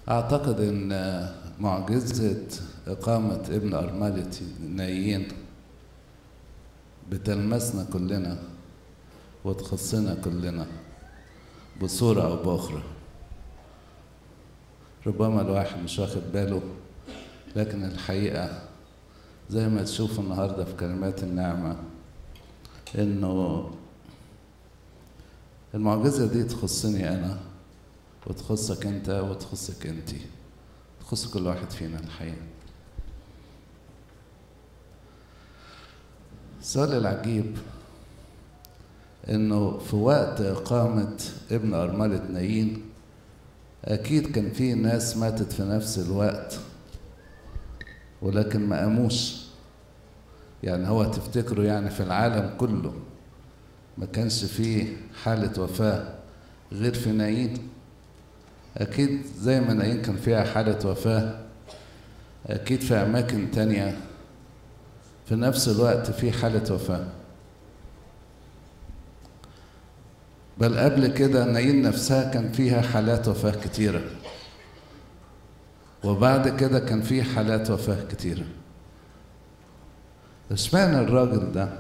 أعتقد إن معجزة إقامة ابن أرملة نايين بتلمسنا كلنا وتخصنا كلنا بصورة أو بأخرى ربما الواحد مش واخد باله لكن الحقيقة زي ما تشوفوا النهاردة في كلمات النعمة إنه المعجزة دي تخصني أنا وتخصك أنت وتخصك أنتي تخص كل واحد فينا الحقيقة السؤال العجيب إنه في وقت إقامة ابن أرملة نايين أكيد كان في ناس ماتت في نفس الوقت ولكن ما قاموش يعني هو تفتكروا يعني في العالم كله ما كانش فيه حالة وفاة غير في نايين أكيد زي ما نايين كان فيها حالة وفاة أكيد في أماكن تانية في نفس الوقت في حالة وفاة بل قبل كده نايين نفسها كان فيها حالات وفاة كتيرة وبعد كده كان في حالات وفاة كتيرة اشمعنى الراجل ده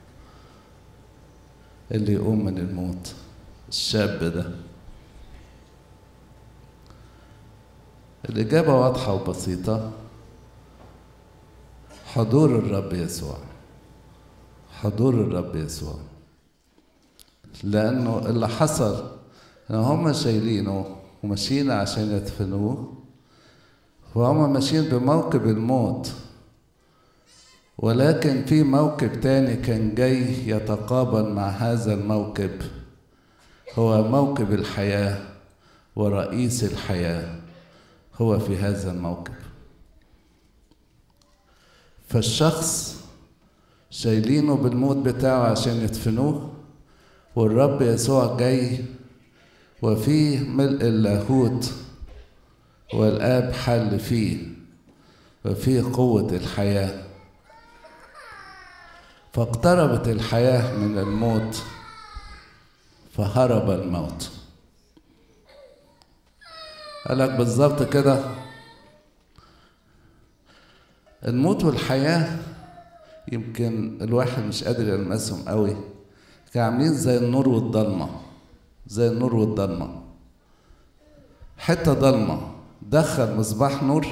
اللي يقوم من الموت الشاب ده الإجابة واضحة وبسيطة حضور الرب يسوع حضور الرب يسوع لأنه اللي حصل إن هم شايلينه وماشيين عشان يدفنوه وهم ماشيين بموكب الموت ولكن في موكب تاني كان جاي يتقابل مع هذا الموكب هو موكب الحياة ورئيس الحياة هو في هذا الموكب فالشخص شايلينه بالموت بتاعه عشان يدفنوه والرب يسوع جاي وفيه ملء اللاهوت والآب حل فيه وفيه قوة الحياة فاقتربت الحياة من الموت فهرب الموت قالك بالظبط كده الموت والحياة يمكن الواحد مش قادر يلمسهم قوي كانوا عاملين زي النور والضلمة زي النور والضلمة حتة ضلمة دخل مصباح نور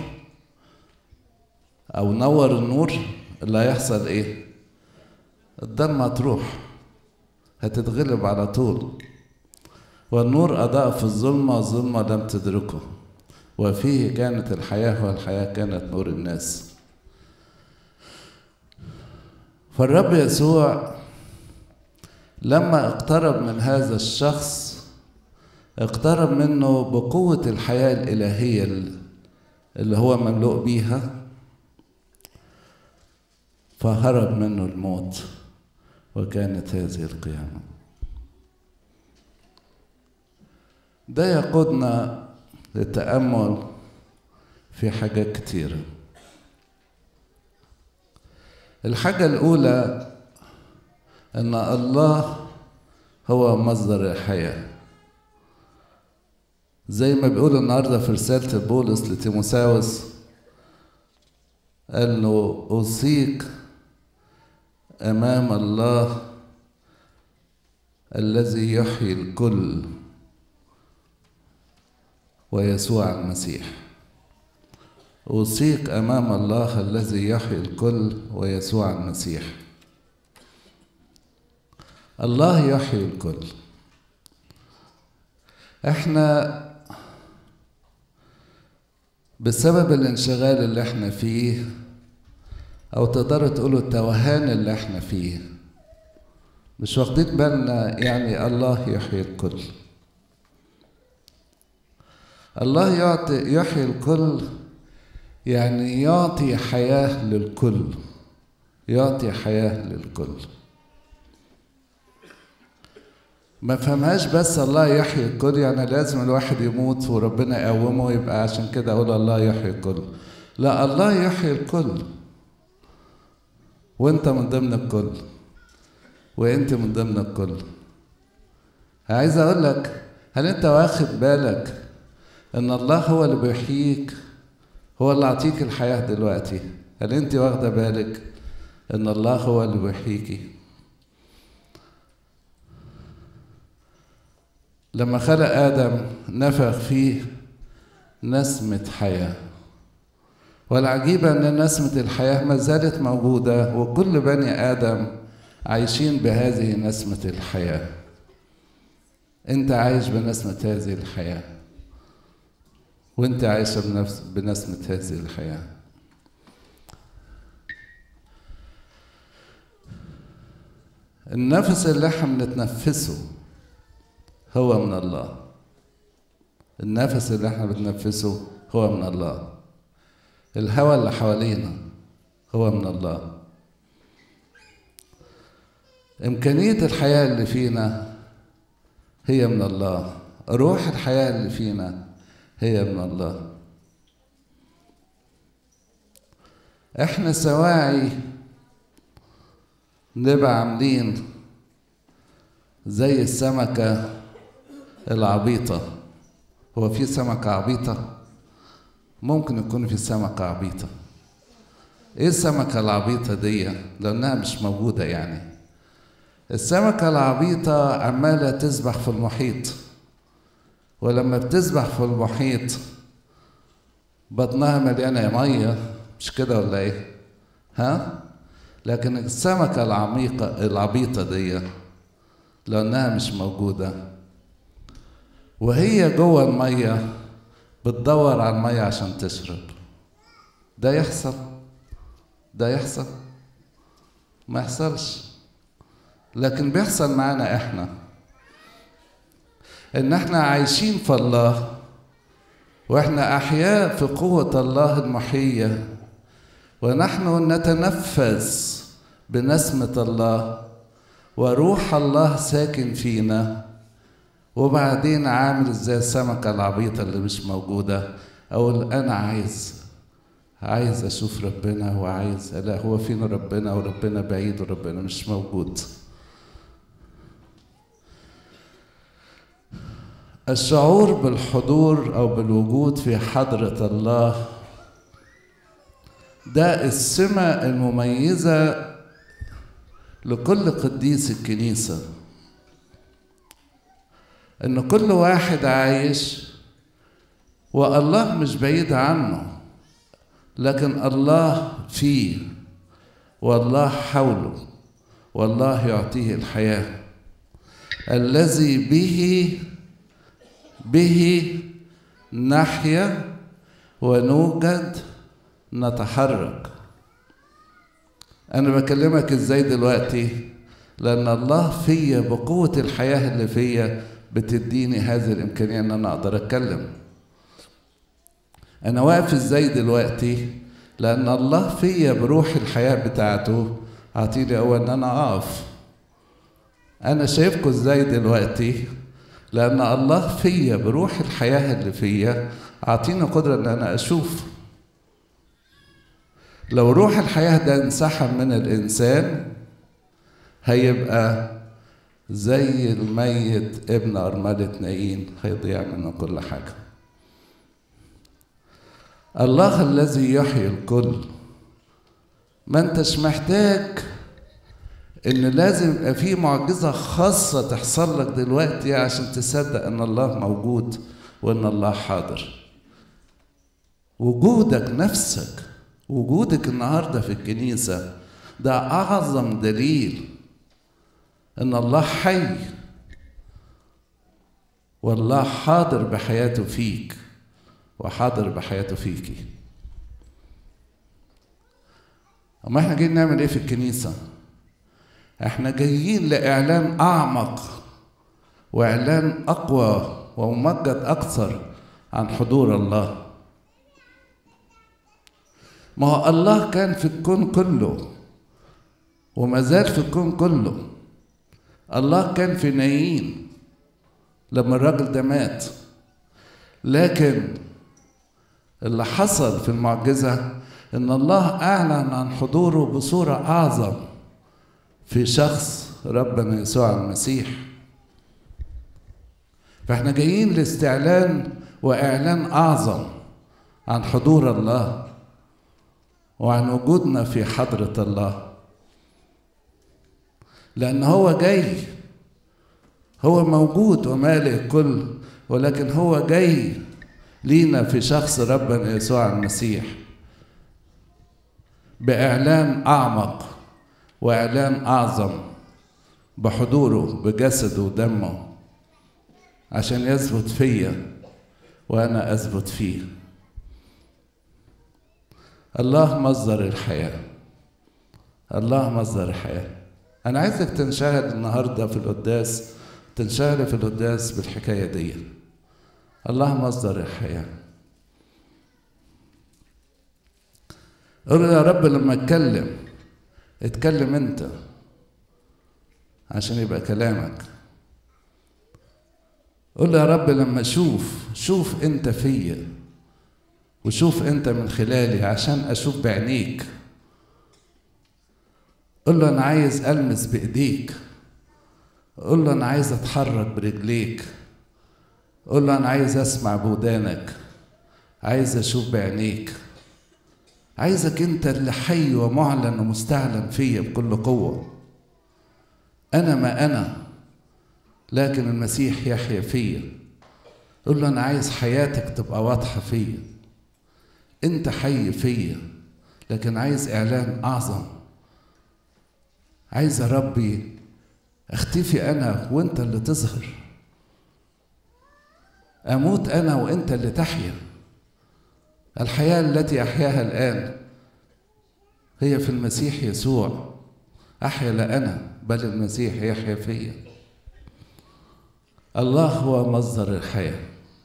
أو نور النور اللي هيحصل إيه؟ الضلمة تروح هتتغلب على طول والنور أضاء في الظلمة والظلمة لم تدركه وفيه كانت الحياة والحياة كانت نور الناس فالرب يسوع لما اقترب من هذا الشخص اقترب منه بقوة الحياة الإلهية اللي هو مملوء بيها فهرب منه الموت وكانت هذه القيامة ده يقودنا للتأمل في حاجات كتيرة الحاجة الأولى أن الله هو مصدر الحياة زي ما بيقول النهارده في رسالة بولس لتيموساوس قال له أوصيك أمام الله الذي يحيي الكل ويسوع المسيح أوصيك أمام الله الذي يحيي الكل ويسوع المسيح الله يحيي الكل احنا بسبب الانشغال اللي احنا فيه او تقدروا تقولوا التوهان اللي احنا فيه مش واخدين بالنا يعني الله يحيي الكل الله يعطي يحيي الكل يعني يعطي حياة للكل يعطي حياة للكل ما فهمهاش بس الله يحيي الكل يعني لازم الواحد يموت وربنا يقومه يبقى عشان كده اقول الله يحيي الكل لا الله يحيي الكل وانت من ضمن الكل وانت من ضمن الكل عايز اقول لك هل انت واخد بالك ان الله هو اللي بيحييك هو اللي عطيك الحياة دلوقتي هل انت واخدة بالك ان الله هو اللي بيحييكي لما خلق آدم نفخ فيه نسمة حياة والعجيبة أن نسمة الحياة ما زالت موجودة وكل بني آدم عايشين بهذه نسمة الحياة أنت عايش بنسمة هذه الحياة وأنت عايشة بنفس بنسمة هذه الحياة النفس اللي احنا بنتنفسه هو من الله النفس اللي احنا بنتنفسه هو من الله الهواء اللي حوالينا هو من الله إمكانية الحياة اللي فينا هي من الله روح الحياة اللي فينا هي من الله احنا سواعي نبقى عاملين زي السمكة العبيطة هو في سمكة عبيطة ممكن يكون في سمكة عبيطة ايه السمكة العبيطة دي لانها مش موجودة يعني السمكة العبيطة عمالة تسبح في المحيط ولما بتسبح في المحيط بطنها مليانة مية مش كده ولا ايه ها لكن السمكة العميقة العبيطة دي لأنها مش موجودة وهي جوه المية بتدور على المية عشان تشرب ده يحصل ده يحصل ما يحصلش لكن بيحصل معانا احنا ان احنا عايشين في الله واحنا احياء في قوة الله المحية ونحن نتنفس بنسمة الله وروح الله ساكن فينا وبعدين عامل زي السمكة العبيطة اللي مش موجودة أقول أنا عايز عايز أشوف ربنا وعايز لا هو فين ربنا وربنا بعيد وربنا مش موجود الشعور بالحضور أو بالوجود في حضرة الله ده السمة المميزة لكل قديس الكنيسة إن كل واحد عايش والله مش بعيد عنه لكن الله فيه والله حوله والله يعطيه الحياة الذي به به نحيا ونوجد نتحرك أنا بكلمك إزاي دلوقتي لأن الله فيا بقوة الحياة اللي فيا بتديني هذه الإمكانية إن أنا أقدر أتكلم أنا واقف إزاي دلوقتي لأن الله فيا بروح الحياة بتاعته أعطيني أول إن أنا أقف أنا شايفكم إزاي دلوقتي لأن الله فيا بروح الحياة اللي فيا أعطيني قدرة إن أنا أشوف لو روح الحياة ده انسحب من الإنسان هيبقى زي الميت ابن أرملة نايين هيضيع منه كل حاجة الله الذي يحيي الكل ما انتش محتاج ان لازم يبقى في معجزة خاصة تحصل لك دلوقتي عشان تصدق ان الله موجود وان الله حاضر وجودك نفسك وجودك النهارده في الكنيسة ده أعظم دليل إن الله حي والله حاضر بحياته فيك وحاضر بحياته فيكي أما إحنا جايين نعمل إيه في الكنيسة؟ إحنا جايين لإعلان أعمق وإعلان أقوى وممجد أكثر عن حضور الله ما هو الله كان في الكون كله وما زال في الكون كله الله كان في نايين لما الراجل ده مات لكن اللي حصل في المعجزة إن الله أعلن عن حضوره بصورة أعظم في شخص ربنا يسوع المسيح فاحنا جايين لاستعلان واعلان اعظم عن حضور الله وعن وجودنا في حضره الله لان هو جاي هو موجود ومالئ الكل ولكن هو جاي لينا في شخص ربنا يسوع المسيح باعلان اعمق واعلان اعظم بحضوره بجسده ودمه عشان يثبت فيا وانا اثبت فيه الله مصدر الحياه الله مصدر الحياه انا عايزك تنشغل النهارده في القداس تنشغل في القداس بالحكايه دي الله مصدر الحياه قول يا رب لما اتكلم اتكلم انت عشان يبقى كلامك قول يا رب لما اشوف شوف انت فيا وشوف انت من خلالي عشان اشوف بعينيك قول له انا عايز المس بايديك قول له انا عايز اتحرك برجليك قول له انا عايز اسمع بودانك عايز اشوف بعينيك عايزك انت اللي حي ومعلن ومستعلن فيا بكل قوه انا ما انا لكن المسيح يحيا فيا قول له انا عايز حياتك تبقى واضحه فيا انت حي فيا لكن عايز اعلان اعظم عايز يا ربي اختفي انا وانت اللي تظهر اموت انا وانت اللي تحيا الحياه التي احياها الان هي في المسيح يسوع احيا لا انا بل المسيح يحيا فيا الله هو مصدر الحياه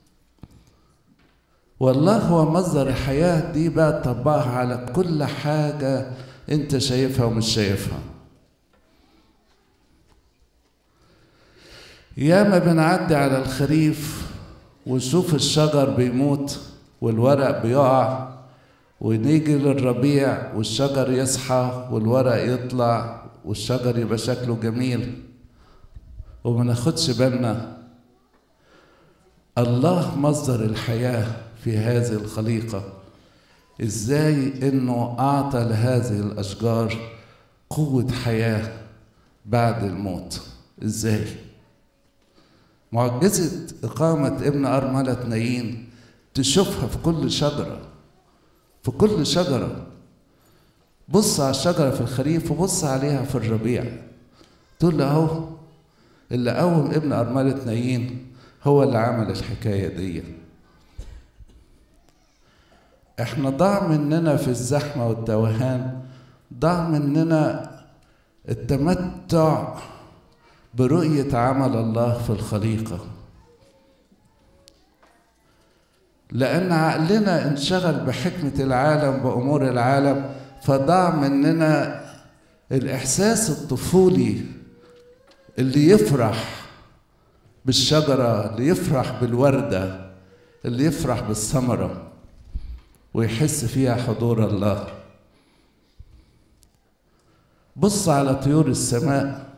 والله هو مصدر الحياه دي بقى طبقها على كل حاجه انت شايفها ومش شايفها ياما بنعدي على الخريف ونشوف الشجر بيموت والورق بيقع ونيجي للربيع والشجر يصحى والورق يطلع والشجر يبقى شكله جميل وما ناخدش بالنا الله مصدر الحياة في هذه الخليقة ازاي انه اعطى لهذه الاشجار قوة حياة بعد الموت ازاي معجزة إقامة ابن أرملة نايين تشوفها في كل شجرة في كل شجرة بص على الشجرة في الخريف وبص عليها في الربيع تقول له أهو اللي قوم ابن أرملة نايين هو اللي عمل الحكاية دي احنا ضاع مننا في الزحمة والتوهان ضاع مننا التمتع برؤية عمل الله في الخليقة لأن عقلنا انشغل بحكمة العالم بأمور العالم فضاع مننا الإحساس الطفولي اللي يفرح بالشجرة اللي يفرح بالوردة اللي يفرح بالثمرة ويحس فيها حضور الله بص على طيور السماء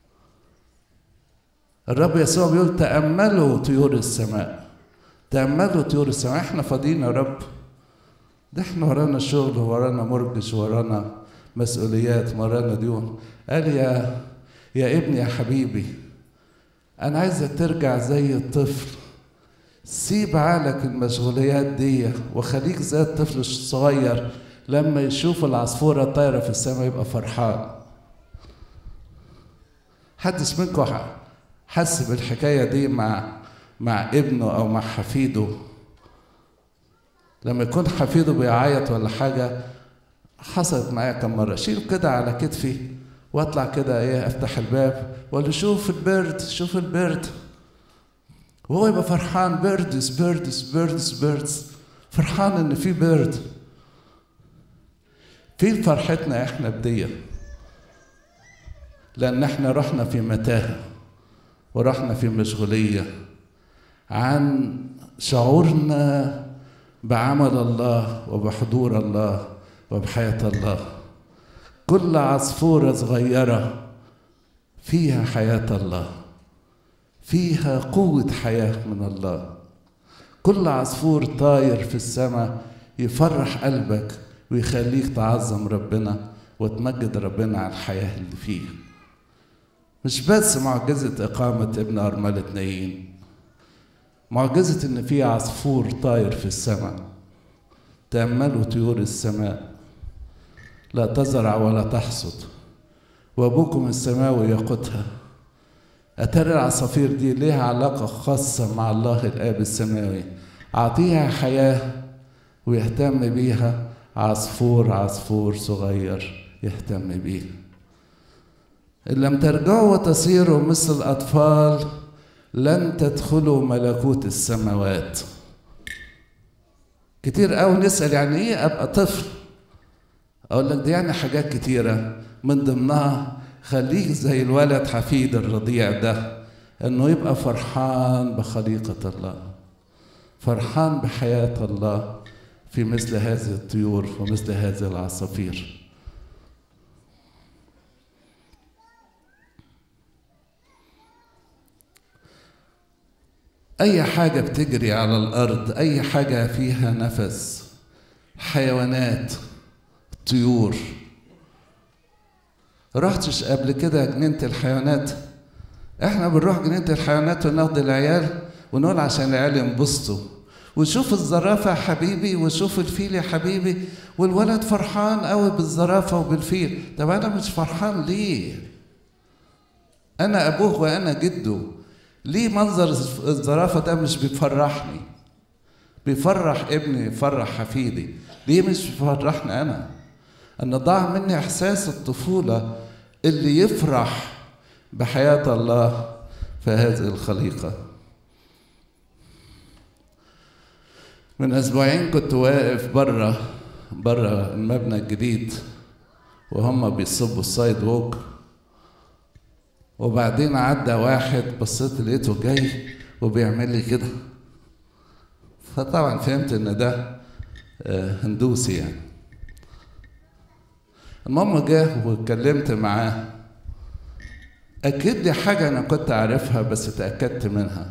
الرب يسوع بيقول تأملوا طيور السماء تأملوا طيور السماء احنا فاضيين يا رب ده احنا ورانا شغل ورانا مرجش ورانا مسؤوليات ورانا ديون قال يا يا ابني يا حبيبي انا عايزك ترجع زي الطفل سيب عقلك المشغوليات دي وخليك زي الطفل الصغير لما يشوف العصفورة طايرة في السماء يبقى فرحان حدش منكم حس بالحكاية دي مع مع ابنه أو مع حفيده لما يكون حفيده بيعيط ولا حاجة حصلت معايا كم مرة شيله كده على كتفي واطلع كده ايه افتح الباب واقول له شوف البرد شوف البرد وهو يبقى فرحان بيردز بيردز بيردز بيردز فرحان ان في برد فين فرحتنا احنا بديه لان احنا رحنا في متاهه ورحنا في مشغوليه عن شعورنا بعمل الله وبحضور الله وبحياه الله كل عصفوره صغيره فيها حياه الله فيها قوه حياه من الله كل عصفور طاير في السماء يفرح قلبك ويخليك تعظم ربنا وتمجد ربنا على الحياة اللي فيه مش بس معجزة إقامة ابن أرملة نايين معجزة إن في عصفور طاير في السماء تأملوا طيور السماء لا تزرع ولا تحصد وأبوكم السماوي يقوتها أتاري العصافير دي ليها علاقة خاصة مع الله الآب السماوي أعطيها حياة ويهتم بيها عصفور عصفور صغير يهتم بيه إن لم ترجعوا وتصيروا مثل الأطفال لن تدخلوا ملكوت السماوات كتير قوي نسأل يعني إيه أبقى طفل أقول لك دي يعني حاجات كتيرة من ضمنها خليك زي الولد حفيد الرضيع ده إنه يبقى فرحان بخليقة الله فرحان بحياة الله في مثل هذه الطيور ومثل هذه العصافير أي حاجة بتجري على الأرض أي حاجة فيها نفس حيوانات طيور رحتش قبل كده جنينة الحيوانات احنا بنروح جنينة الحيوانات وناخد العيال ونقول عشان العيال ينبسطوا وشوف الزرافة يا حبيبي وشوف الفيل يا حبيبي والولد فرحان قوي بالزرافة وبالفيل طب أنا مش فرحان ليه؟ أنا أبوه وأنا جده ليه منظر الزرافة ده مش بيفرحني؟ بيفرح ابني يفرح حفيدي ليه مش بيفرحني أنا؟ أن ضاع مني إحساس الطفولة اللي يفرح بحياة الله في هذه الخليقة من أسبوعين كنت واقف بره بره المبنى الجديد وهم بيصبوا السايد ووك وبعدين عدى واحد بصيت لقيته جاي وبيعمل لي كده فطبعا فهمت ان ده هندوسي يعني المهم جه واتكلمت معاه اكيد دي حاجه انا كنت عارفها بس اتاكدت منها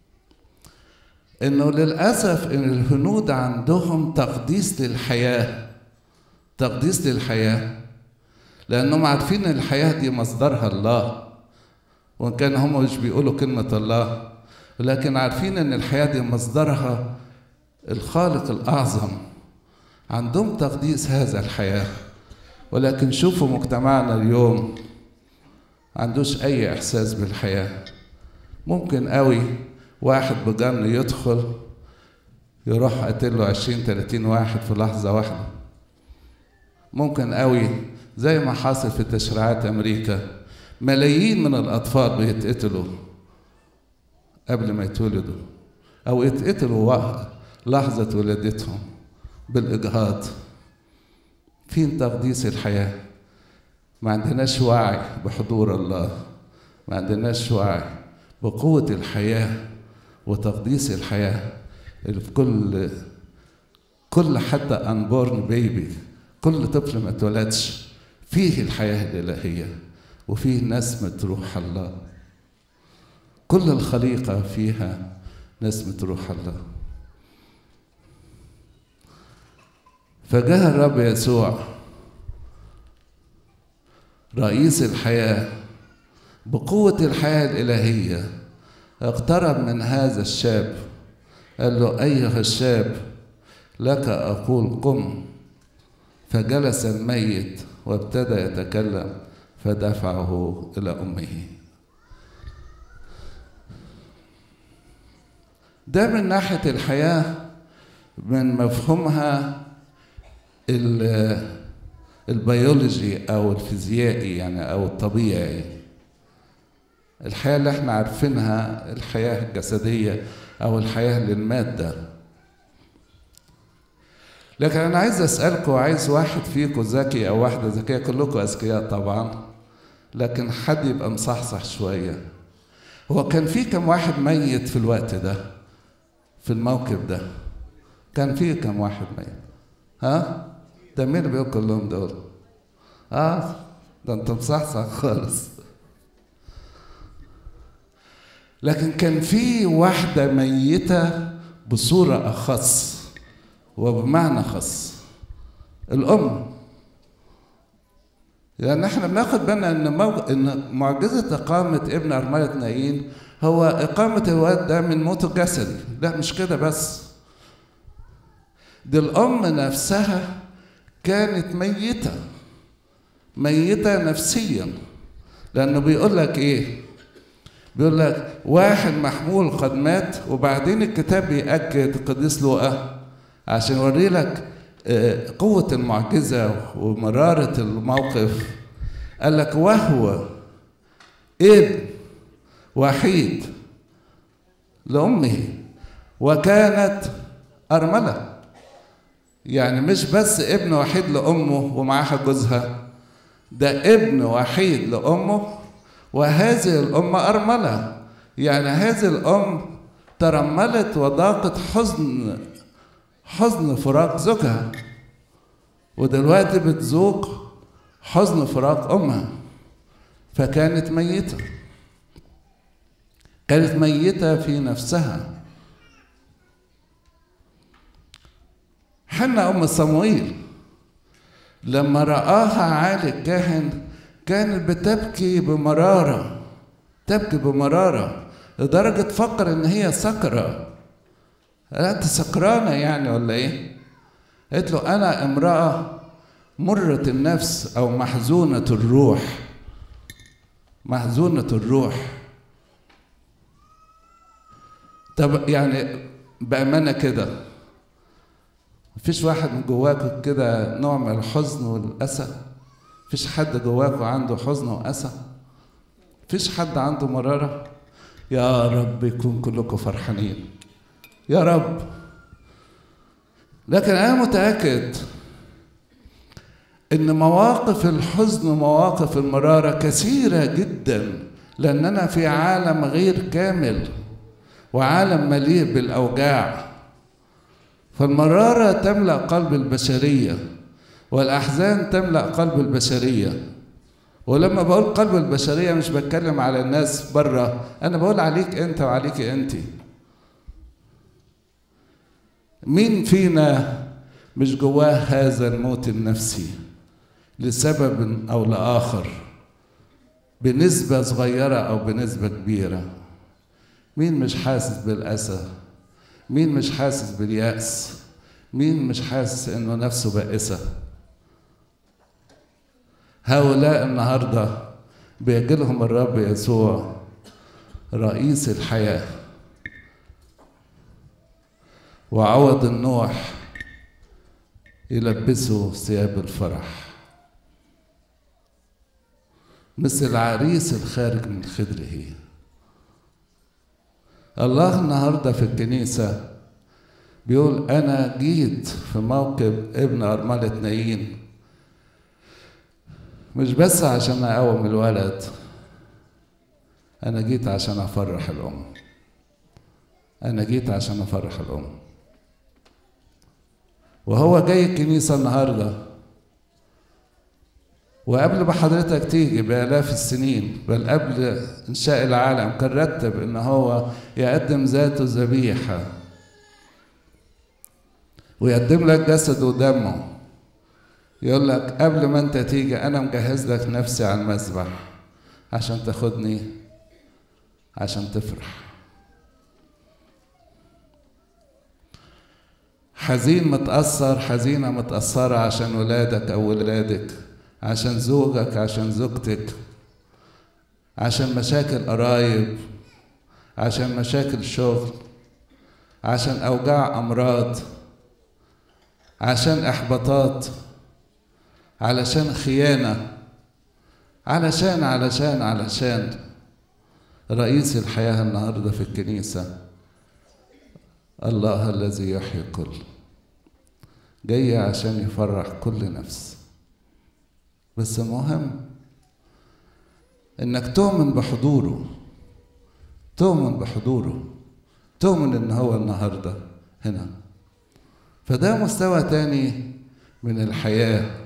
انه للاسف ان الهنود عندهم تقديس للحياه تقديس للحياه لانهم عارفين ان الحياه دي مصدرها الله وان كان هم مش بيقولوا كلمه الله ولكن عارفين ان الحياه دي مصدرها الخالق الاعظم عندهم تقديس هذا الحياه ولكن شوفوا مجتمعنا اليوم عندوش اي احساس بالحياه ممكن قوي واحد بجن يدخل يروح قاتل له 20 30 واحد في لحظة واحدة ممكن قوي زي ما حاصل في تشريعات أمريكا ملايين من الأطفال بيتقتلوا قبل ما يتولدوا أو يتقتلوا لحظة ولادتهم بالإجهاض فين تقديس الحياة ما عندناش وعي بحضور الله ما عندناش وعي بقوة الحياة وتقديس الحياة اللي في كل كل حتى انبورن بيبي كل طفل ما اتولدش فيه الحياة الإلهية وفيه نسمة روح الله كل الخليقة فيها نسمة روح الله فجاء الرب يسوع رئيس الحياة بقوة الحياة الإلهية اقترب من هذا الشاب قال له أيها الشاب لك أقول قم فجلس الميت وابتدى يتكلم فدفعه إلى أمه ده من ناحية الحياة من مفهومها البيولوجي أو الفيزيائي يعني أو الطبيعي الحياة اللي احنا عارفينها الحياة الجسدية أو الحياة للمادة لكن أنا عايز أسألكم عايز واحد فيكم ذكي أو واحدة ذكية كلكم أذكياء طبعا لكن حد يبقى مصحصح شوية هو كان في كم واحد ميت في الوقت ده في الموكب ده كان في كم واحد ميت ها ده مين اللي بيقول كلهم دول اه ده انت مصحصح خالص لكن كان في واحدة ميتة بصورة أخص وبمعنى خاص الأم يعني احنا بناخد بالنا ان مو... ان معجزة إقامة ابن أرملة نايين هو إقامة الواد ده من موت الجسد لا مش كده بس دي الأم نفسها كانت ميتة ميتة نفسيا لأنه بيقول لك إيه؟ بيقول لك واحد محمول قد مات وبعدين الكتاب بيأكد القديس لوقا عشان يوري لك قوة المعجزة ومرارة الموقف قال لك وهو ابن وحيد لأمه وكانت أرملة يعني مش بس ابن وحيد لأمه ومعاها جوزها ده ابن وحيد لأمه وهذه الأمة أرملة يعني هذه الأم ترملت وضاقت حزن حزن فراق زوجها ودلوقتي بتذوق حزن فراق أمها فكانت ميتة كانت ميتة في نفسها حنا أم صموئيل لما رآها عالي الكاهن كانت بتبكي بمرارة تبكي بمرارة لدرجة تفكر إن هي سكرة لا أنت سكرانة يعني ولا إيه؟ قالت له أنا امرأة مرة النفس أو محزونة الروح محزونة الروح طب يعني بأمانة كده مفيش واحد من جواكم كده نوع من الحزن والأسى مفيش حد جواكم عنده حزن وأسى مفيش حد عنده مرارة يا رب يكون كلكم فرحانين يا رب لكن أنا متأكد إن مواقف الحزن ومواقف المرارة كثيرة جدا لأننا في عالم غير كامل وعالم مليء بالأوجاع فالمرارة تملأ قلب البشرية والأحزان تملأ قلب البشرية ولما بقول قلب البشرية مش بتكلم على الناس بره أنا بقول عليك أنت وعليك أنت مين فينا مش جواه هذا الموت النفسي لسبب أو لآخر بنسبة صغيرة أو بنسبة كبيرة مين مش حاسس بالأسى مين مش حاسس باليأس مين مش حاسس إنه نفسه بائسة هؤلاء النهاردة بيجيلهم الرب يسوع رئيس الحياة وعوض النوح يلبسه ثياب الفرح مثل العريس الخارج من خدره الله النهارده في الكنيسة بيقول أنا جيت في موكب ابن أرملة نايين مش بس عشان أقوم الولد أنا جيت عشان أفرح الأم أنا جيت عشان أفرح الأم وهو جاي الكنيسة النهارده وقبل ما حضرتك تيجي بآلاف السنين بل قبل إنشاء العالم كان رتب إن هو يقدم ذاته ذبيحة ويقدم لك جسد ودمه يقول لك قبل ما أنت تيجي أنا مجهز لك نفسي على المذبح عشان تاخدني عشان تفرح حزين متأثر حزينة متأثرة عشان ولادك أو ولادك عشان زوجك عشان زوجتك عشان مشاكل قرايب عشان مشاكل شغل عشان أوجاع أمراض عشان إحباطات علشان خيانة علشان علشان علشان رئيس الحياة النهاردة في الكنيسة الله الذي يحيي الكل جاي عشان يفرح كل نفس بس المهم انك تؤمن بحضوره تؤمن بحضوره تؤمن ان هو النهارده هنا فده مستوى تاني من الحياه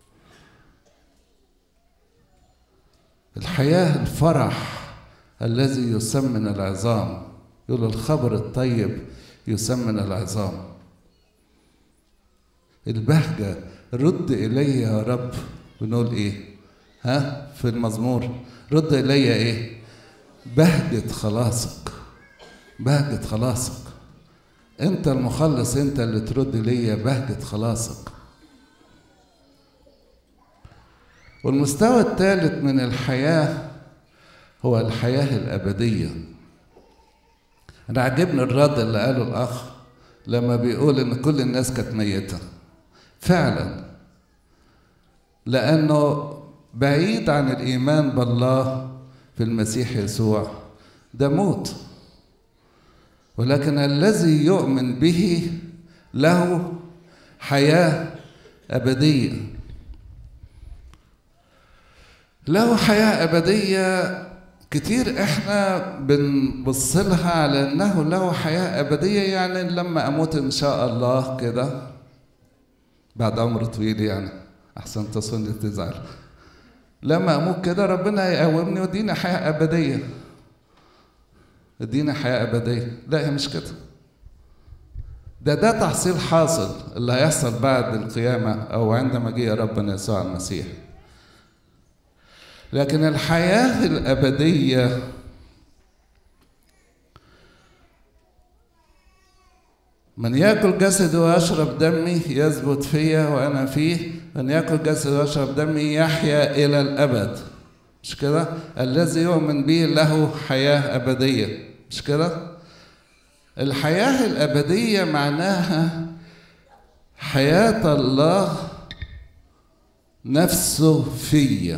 الحياه الفرح الذي يسمن العظام يقول الخبر الطيب يسمن العظام البهجة رد إلي يا رب بنقول إيه ها في المزمور رد إلي إيه بهجة خلاصك بهجة خلاصك أنت المخلص أنت اللي ترد ليا بهجة خلاصك والمستوى الثالث من الحياة هو الحياة الأبدية أنا عجبني الرد اللي قاله الأخ لما بيقول إن كل الناس كانت ميتة فعلا لأنه بعيد عن الإيمان بالله في المسيح يسوع ده موت ولكن الذي يؤمن به له حياة أبدية له حياة أبدية كتير احنا بنبص لها على انه له حياة أبدية يعني لما أموت إن شاء الله كده بعد عمر طويل يعني أحسن تصوني تزعل لما أموت كده ربنا يقومني ويديني حياة أبدية ادينا حياة أبدية لا هي مش كده ده ده تحصيل حاصل اللي هيحصل بعد القيامة أو عندما جه ربنا يسوع المسيح لكن الحياة الأبدية من يأكل جسدي ويشرب دمي يثبت فيا وأنا فيه من يأكل جسدي ويشرب دمي يحيا إلى الأبد مش كده الذي يؤمن به له حياة أبدية مش كده الحياة الأبدية معناها حياة الله نفسه فيا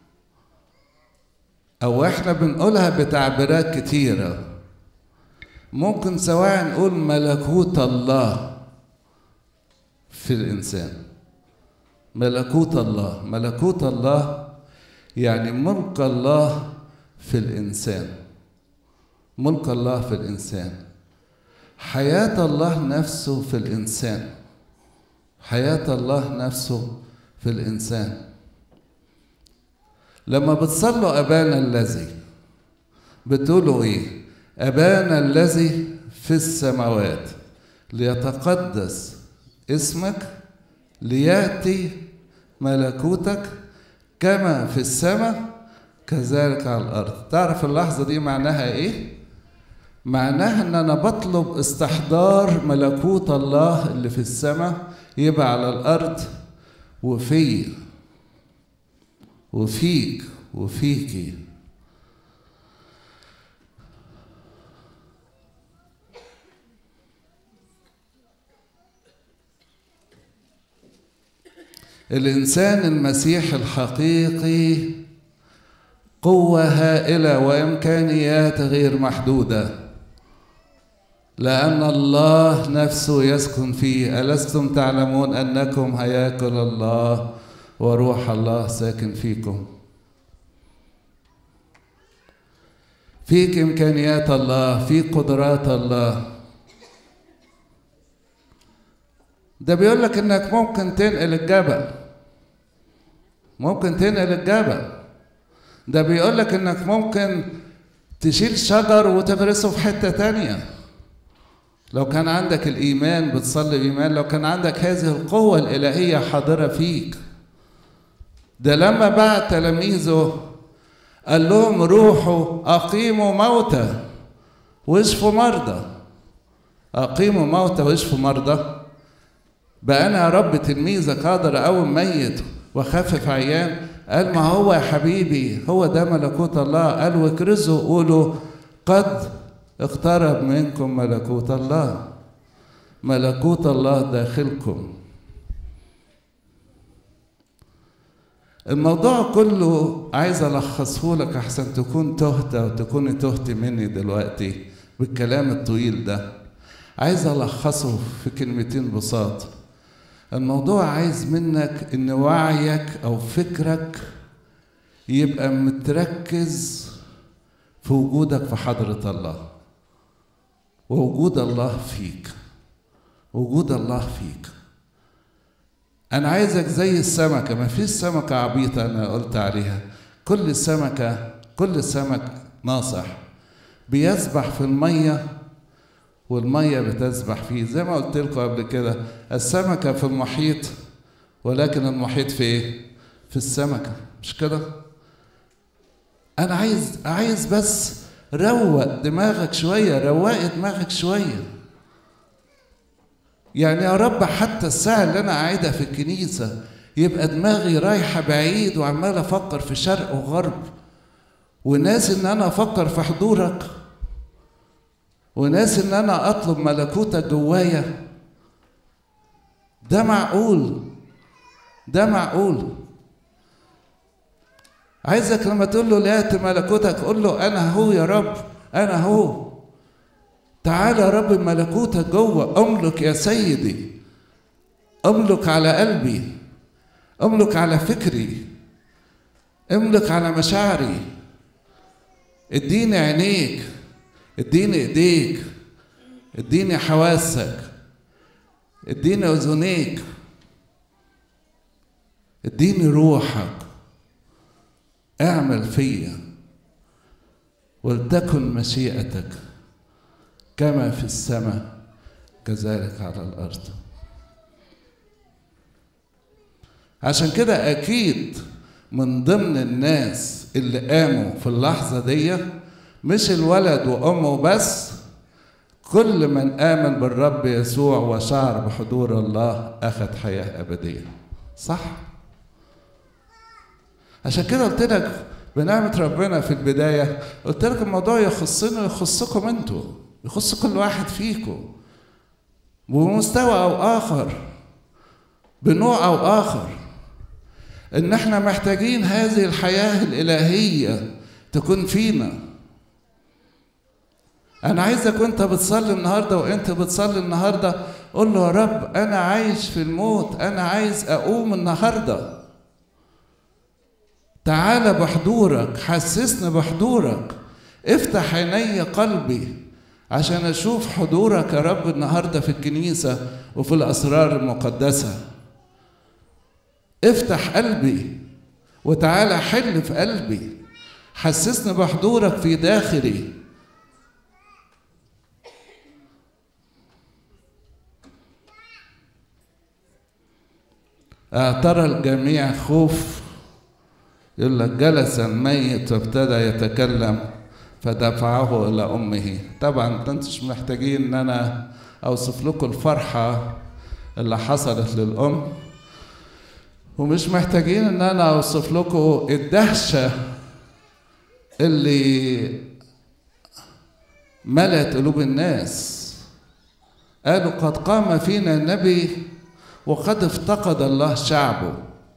أو إحنا بنقولها بتعبيرات كتيرة ممكن سواء نقول ملكوت الله في الإنسان ملكوت الله ملكوت الله يعني ملك الله في الإنسان ملك الله في الإنسان حياة الله نفسه في الإنسان حياة الله نفسه في الإنسان لما بتصلوا أبانا الذي بتقولوا إيه أبانا الذي في السماوات ليتقدس اسمك ليأتي ملكوتك كما في السماء كذلك على الأرض تعرف اللحظة دي معناها إيه؟ معناها ان انا بطلب استحضار ملكوت الله اللي في السماء يبقى على الارض وفي وفيك وفيكي الانسان المسيح الحقيقي قوه هائله وامكانيات غير محدوده لان الله نفسه يسكن فيه الستم تعلمون انكم هياكل الله وروح الله ساكن فيكم فيك امكانيات الله في قدرات الله ده بيقول لك انك ممكن تنقل الجبل ممكن تنقل الجبل ده بيقول لك انك ممكن تشيل شجر وتغرسه في حته تانية لو كان عندك الايمان بتصلي بايمان لو كان عندك هذه القوه الالهيه حاضره فيك ده لما بعت تلاميذه قال لهم روحوا اقيموا موتى واشفوا مرضى اقيموا موتى واشفوا مرضى بقى انا يا رب تلميذك اقدر اقوم ميت واخفف عيان قال ما هو يا حبيبي هو ده ملكوت الله قال واكرزوا قولوا قد اقترب منكم ملكوت الله ملكوت الله داخلكم الموضوع كله عايز الخصه لك احسن تكون تهت او تكوني تهت مني دلوقتي بالكلام الطويل ده عايز الخصه في كلمتين بساط الموضوع عايز منك ان وعيك او فكرك يبقى متركز في وجودك في حضرة الله ووجود الله فيك وجود الله فيك أنا عايزك زي السمكة ما فيش سمكة عبيطة أنا قلت عليها كل سمكة كل سمك ناصح بيسبح في المية والمية بتسبح فيه زي ما قلت لكم قبل كده السمكة في المحيط ولكن المحيط في ايه؟ في السمكة مش كده؟ أنا عايز عايز بس روق دماغك شوية روقي دماغك شوية يعني يا رب حتى الساعة اللي أنا قاعدها في الكنيسة يبقى دماغي رايحة بعيد وعمال أفكر في شرق وغرب وناس إن أنا أفكر في حضورك وناس إن أنا أطلب ملكوتك جوايا ده معقول ده معقول عايزك لما تقول له لا ملكوتك قول له انا هو يا رب انا هو تعال يا رب ملكوتك جوه املك يا سيدي املك على قلبي املك على فكري املك على مشاعري اديني عينيك اديني ايديك اديني حواسك اديني اذنيك اديني روحك اعمل فيا ولتكن مشيئتك كما في السماء كذلك على الارض عشان كده اكيد من ضمن الناس اللي قاموا في اللحظه دي مش الولد وامه بس كل من امن بالرب يسوع وشعر بحضور الله اخذ حياه ابديه صح عشان كده قلت لك بنعمة ربنا في البداية قلت لك الموضوع يخصنا ويخصكم انتوا يخص كل واحد فيكم بمستوى أو آخر بنوع أو آخر إن إحنا محتاجين هذه الحياة الإلهية تكون فينا أنا عايزك وأنت بتصلي النهاردة وأنت بتصلي النهاردة قول له يا رب أنا عايش في الموت أنا عايز أقوم النهارده تعال بحضورك حسسني بحضورك افتح عيني قلبي عشان اشوف حضورك يا رب النهارده في الكنيسه وفي الاسرار المقدسه افتح قلبي وتعالى حل في قلبي حسسني بحضورك في داخلي اعترى الجميع خوف يقول لك جلس الميت وابتدى يتكلم فدفعه الى امه طبعا انتم مش محتاجين ان انا اوصف لكم الفرحه اللي حصلت للام ومش محتاجين ان انا اوصف لكم الدهشه اللي ملت قلوب الناس قالوا قد قام فينا النبي وقد افتقد الله شعبه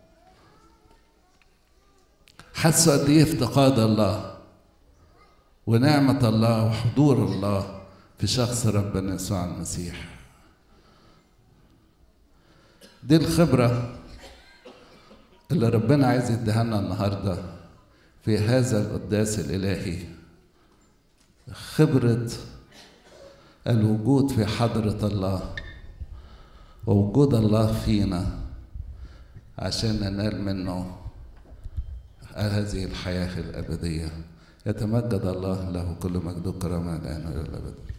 حسوا قد ايه افتقاد الله ونعمة الله وحضور الله في شخص ربنا يسوع المسيح دي الخبرة اللي ربنا عايز يديها لنا النهارده في هذا القداس الإلهي خبرة الوجود في حضرة الله ووجود الله فينا عشان ننال منه هذه الحياة الأبدية يتمجد الله له كل مجد وكرامة الآن وإلى الأبد